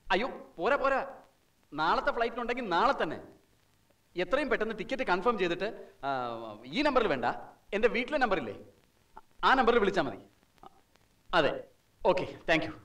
അയ്യോ പോരാ പോരാ നാളത്തെ ഫ്ലൈറ്റിനുണ്ടെങ്കിൽ നാളെ തന്നെ എത്രയും പെട്ടെന്ന് ടിക്കറ്റ് കൺഫേം ചെയ്തിട്ട് ആ, ഈ നമ്പറിൽ വേണ്ട എൻ്റെ വീട്ടിലെ നമ്പറില്ലേ ആ നമ്പറിൽ വിളിച്ചാൽ മതി അതെ ഓക്കെ താങ്ക് യു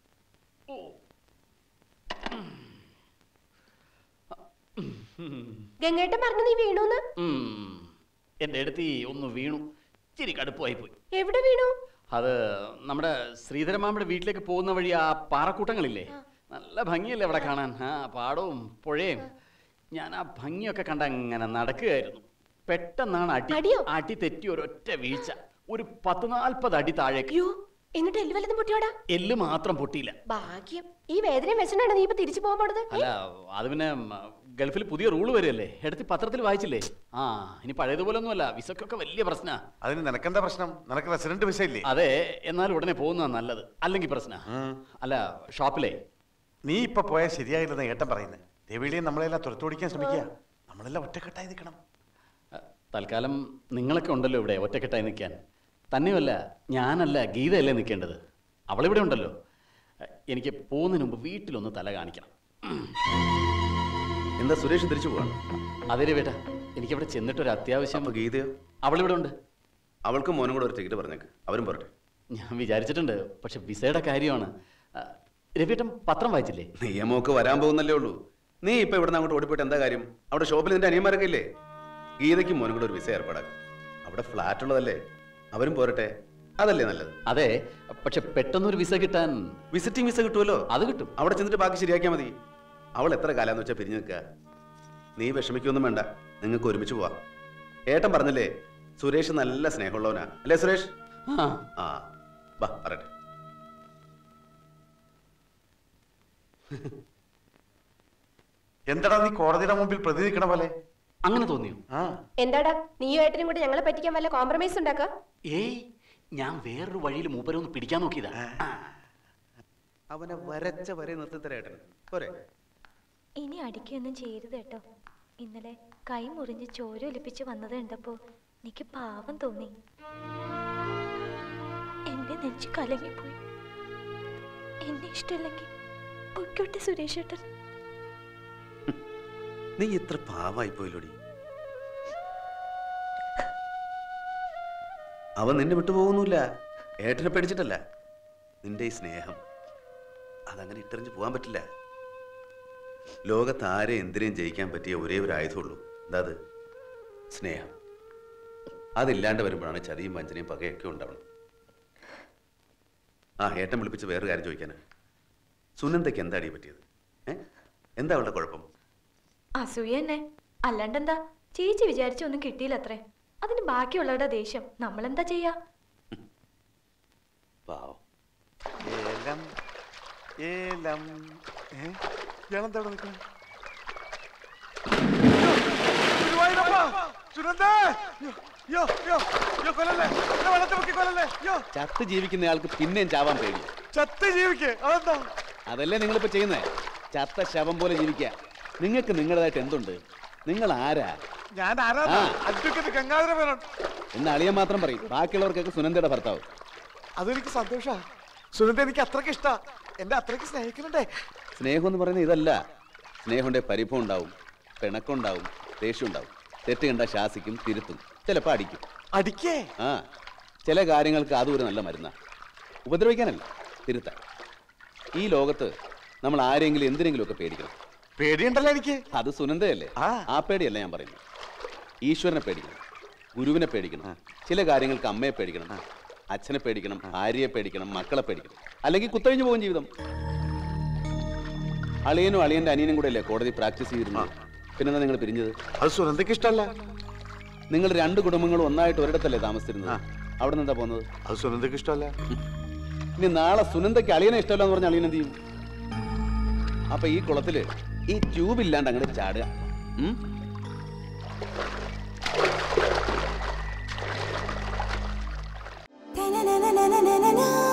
ഗംഗേട്ടൻ പറഞ്ഞു നീ വീണൂന്ന് എൻ്റെ അടുത്ത് ഒന്ന് വീണു ഇച്ചിരി കടുപ്പമായി പോയി എവിടെ വീണു അത് നമ്മുടെ ശ്രീധരമാമയുടെ വീട്ടിലേക്ക് പോകുന്ന വഴി ആ പാറക്കൂട്ടങ്ങളില്ലേ നല്ല ഭംഗിയല്ലേ അവിടെ കാണാൻ ആ പാടവും പുഴയും ഞാൻ ആ ഭംഗിയൊക്കെ കണ്ട അങ്ങനെ നടക്കുകയായിരുന്നു പെട്ടെന്നാണ് അടി അടിയോ? അടി തെറ്റി ഒരൊറ്റ വീഴ്ച ഒരു പത്ത് നാൽപ്പത് അടി താഴേക്ക് അയ്യോ എന്നിട്ട് എല്ലു വല്ലതും പൊട്ടിയോടാ എല്ല് മാത്രം പൊട്ടിയില്ല ഭാഗ്യം ഈ വേദനയും വെച്ചനാണ് നീ ഇപ്പൊ തിരിച്ചു പോകാൻ പോണത് അല്ല അത് പിന്നെ ഉം, ഗൾഫിൽ പുതിയ റൂള് വരികയല്ലേ എടുത്ത് പത്രത്തിൽ വായിച്ചില്ലേ ആ ഇനി പഴയതുപോലെ ഒന്നുമല്ല വിസക്കൊക്കെ വലിയ പ്രശ്ന അതിന് നിനക്കെന്താ പ്രശ്നം നിനക്ക് റെസിഡന്റ് വിസ ഇല്ലേ അതെ എന്നാൽ ഉടനെ പോകുന്നതാണ് നല്ലത് അല്ലെങ്കിൽ പ്രശ്ന അല്ല ഷോപ്പിലേ നീ ഇപ്പൊ പോയാൽ ശരിയായില്ലെന്ന് ഏട്ടൻ പറയുന്നത് രവിളിയെ നമ്മളെല്ലാം തുരത്തോടിക്കാൻ ശ്രമിക്കുക നമ്മളെല്ലാം ഒറ്റക്കെട്ടായി നിൽക്കണം തൽക്കാലം നിങ്ങളൊക്കെ ഉണ്ടല്ലോ ഇവിടെ ഒറ്റക്കെട്ടായി നിൽക്കാൻ തന്നെയുമല്ല ഞാനല്ല ഗീതയല്ലേ നിൽക്കേണ്ടത് അവളിവിടെ ഉണ്ടല്ലോ എനിക്ക് പോകുന്നതിന് മുമ്പ് വീട്ടിലൊന്ന് തല കാണിക്കണം എന്താ സുരേഷ് തിരിച്ചു പോവാണ് അതേ വേട്ട എനിക്കവിടെ ചെന്നിട്ടൊരു അത്യാവശ്യം അപ്പൊ ഗീതയോ അവളിവിടെ ഉണ്ട് അവൾക്കും മോനും കൂടെ ഒരു ടിക്കറ്റ് പറഞ്ഞേക്ക് അവരും പോരട്ടെ ഞാൻ വിചാരിച്ചിട്ടുണ്ട് പക്ഷെ വിസയുടെ കാര്യമാണ് ആ, രവിയേട്ടൻ പത്രം വായിച്ചില്ലേ നിയമമൊക്കെ വരാൻ പോകുന്നല്ലേ ഉള്ളൂ നീ ഇപ്പൊ ഇവിടെ അങ്ങോട്ട് ഓടിപ്പോയിട്ട് എന്താ കാര്യം അവിടെ ഷോപ്പിൽ നിന്റെ അനിയന്മാരൊക്കെ ഇല്ലേ ഗീതയ്ക്കും മോനും കൂടെ ഒരു വിസ ഏർപ്പാടാക്കും അവിടെ ഫ്ലാറ്റ് ഉള്ളതല്ലേ അവരും പോരട്ടെ അതല്ലേ നല്ലത് അതെ പക്ഷെ പെട്ടെന്നൊരു വിസ കിട്ടാൻ വിസിറ്റിംഗ് വിസ കിട്ടുമല്ലോ അത് കിട്ടും അവിടെ ചെന്നിട്ട് ബാക്കി ശരിയാക്കിയാൽ മതി അവൾ എത്ര കാലാന്ന് വെച്ചാൽ പിരിഞ്ഞു നിൽക്കുക നീ വിഷമിക്കൊന്നും വേണ്ട നിങ്ങൾക്ക് ഒരുമിച്ച് പോവാം ഏട്ടൻ പറഞ്ഞില്ലേ സുരേഷ് നല്ല സ്നേഹമുള്ളവനാ അല്ലേ സുരേഷ് ആ ആ വാ പറയട്ടെ എന്താടാ നീ കോടതിയുടെ മുമ്പിൽ പ്രതി നിൽക്കണ പോലെ അങ്ങനെ തോന്നിയോ ആ എന്താടാ നീയും ഏട്ടനും കൂടി ഞങ്ങളെ പറ്റിക്കാൻ വല്ല കോംപ്രമൈസ് ഉണ്ടാക്ക ഏയ് ഞാൻ വേറൊരു വഴിയിൽ മൂപ്പരൊന്ന് പിടിക്കാൻ നോക്കിയതാ ആ. അവനെ വരച്ച വരെ നിർത്തി തരേട്ടൻ പോരെ ഇനി അടിക്കൊന്നും ചെയ്യരുത് കേട്ടോ ഇന്നലെ കൈ മുറിഞ്ഞ് ചോര ഒലിപ്പിച്ച് വന്നത് കണ്ടപ്പോ എനിക്ക് പാവം തോന്നി എന്റെ നെഞ്ച് കലങ്ങിപ്പോയി എന്നെ ഇഷ്ടമല്ലെങ്കിൽ പൊയ്ക്കോട്ടെ സുരേഷ് ഏട്ടൻ നീ ഇത്ര പാവായി പോയില്ലോടി അവൻ നിന്നെ വിട്ടുപോകുന്നില്ല ഏട്ടനെ പേടിച്ചിട്ടല്ല നിന്റെ ഈ സ്നേഹം അതങ്ങനെ ഇട്ടെറിഞ്ഞ് പോകാൻ പറ്റില്ല ലോകത്ത് ആരെ എന്തിനേയും ജയിക്കാൻ പറ്റിയ ഒരേ ഒരു ആയുധമുള്ളൂ എന്താ അത് സ്നേഹം അതില്ലാണ്ട് വരുമ്പോഴാണ് ചതിയും വഞ്ചനയും പകയൊക്കെ ഉണ്ടാവണം ആ ഏട്ടൻ വിളിപ്പിച്ച് വേറൊരു കാര്യം ചോദിക്കാനാ സുനന്ദയ്ക്ക് എന്താടി പറ്റിയത് ഏ എന്താ അവളുടെ കുഴപ്പം അസൂയ തന്നെ അല്ലാണ്ടെന്താ ചേച്ചി വിചാരിച്ചൊന്നും കിട്ടിയില്ല അത്രേ അതിന് ബാക്കിയുള്ളവരുടെ ദേഷ്യം നമ്മളെന്താ ചെയ്യാ പാവം ഏലം ഏലം ഏ? ഇയാളെന്താ അവിടെ നിൽക്കണെ? ഗുരുവായൂരപ്പാ! സുനന്ദേ! യ്യോ, യ്യോ, യ്യോ, യ്യോ, കൊല്ലല്ലേ? എന്നെ വെള്ളത്തിൽ മുക്കി കൊല്ലല്ലേ? യ്യോ, ചത്ത് ജീവിക്കുന്നയാൾക്ക് പിന്നെയും ചാവാൻ പേടി ചത്ത് ജീവിക്ക് അതെന്താ അതല്ലേ നിങ്ങളിപ്പോ ചെയ്യുന്നേ ചത്ത ശവം പോലെ ജീവിക്കുക നിങ്ങൾക്ക് നിങ്ങളുടേതായിട്ട് എന്തുണ്ട് നിങ്ങൾ ആരാ ഞാൻ ആരാ ആ. അഡ്വക്കേറ്റ് ഗംഗാധര മേനോൻ എന്ന് അളിയൻ മാത്രം പറയും ബാക്കിയുള്ളവർക്കൊക്കെ സുനന്ദയുടെ ഭർത്താവ് അതെനിക്ക് സന്തോഷാ സുനന്ദ എനിക്ക് അത്രയ്ക്ക് ഇഷ്ടാ എന്നെ അത്രയ്ക്ക് സ്നേഹിക്കുന്നുണ്ടേ സ്നേഹം എന്ന് പറയുന്നത് ഇതല്ല സ്നേഹമുണ്ടെ പരിഭവം ഉണ്ടാവും പിണക്കുണ്ടാവും ദേഷ്യം ഉണ്ടാവും തെറ്റ് കണ്ട ശാസിക്കും തിരുത്തും ചിലപ്പോൾ അടിക്കും അടിക്കേ ആ ചില കാര്യങ്ങൾക്ക് അതും ഒരു നല്ല മരുന്നാ ഉപദ്രവിക്കാനല്ല തിരുത്താൻ ഈ ലോകത്ത് നമ്മൾ ആരെങ്കിലും എന്തിനെങ്കിലുമൊക്കെ പേടിക്കണം പേടിയുണ്ടല്ലോ എനിക്ക് അത് സുനന്ദയല്ലേ ആ. ആ പേടിയല്ല ഞാൻ പറയുന്നത് ഈശ്വരനെ പേടിക്കണം ഗുരുവിനെ പേടിക്കണം ചില കാര്യങ്ങൾക്ക് അമ്മയെ പേടിക്കണം അച്ഛനെ പേടിക്കണം ഭാര്യയെ പേടിക്കണം മക്കളെ പേടിക്കണം അല്ലെങ്കിൽ കുത്തഴിഞ്ഞു പോകും ജീവിതം അളിയനും അളിയന്റെ അനിയനും കൂടെ അല്ലേ കോടതി പ്രാക്ടീസ് ചെയ്തിരുന്നത് പിന്നെന്താ നിങ്ങൾ പിരിഞ്ഞത് അത് സുനന്ദയ്ക്ക് ഇഷ്ടമല്ല നിങ്ങൾ രണ്ട് കുടുംബങ്ങളും ഒന്നായിട്ട് ഒരിടത്തല്ലേ താമസിച്ചിരുന്നത് അവിടെ നിന്ന് എന്താ പോകുന്നത് അത് സുനന്ദയ്ക്ക് ഇഷ്ടമല്ല ഇനി നാളെ സുനന്ദയ്ക്ക് അളിയനെ ഇഷ്ടമല്ല എന്ന് പറഞ്ഞാൽ അളിയൻ എന്ത് ചെയ്യും അപ്പൊ ഈ കുളത്തില് ഈ ട്യൂബ് ഇല്ലാണ്ട് അങ്ങോട്ട് ചാടുക ഉം? na na na na na na na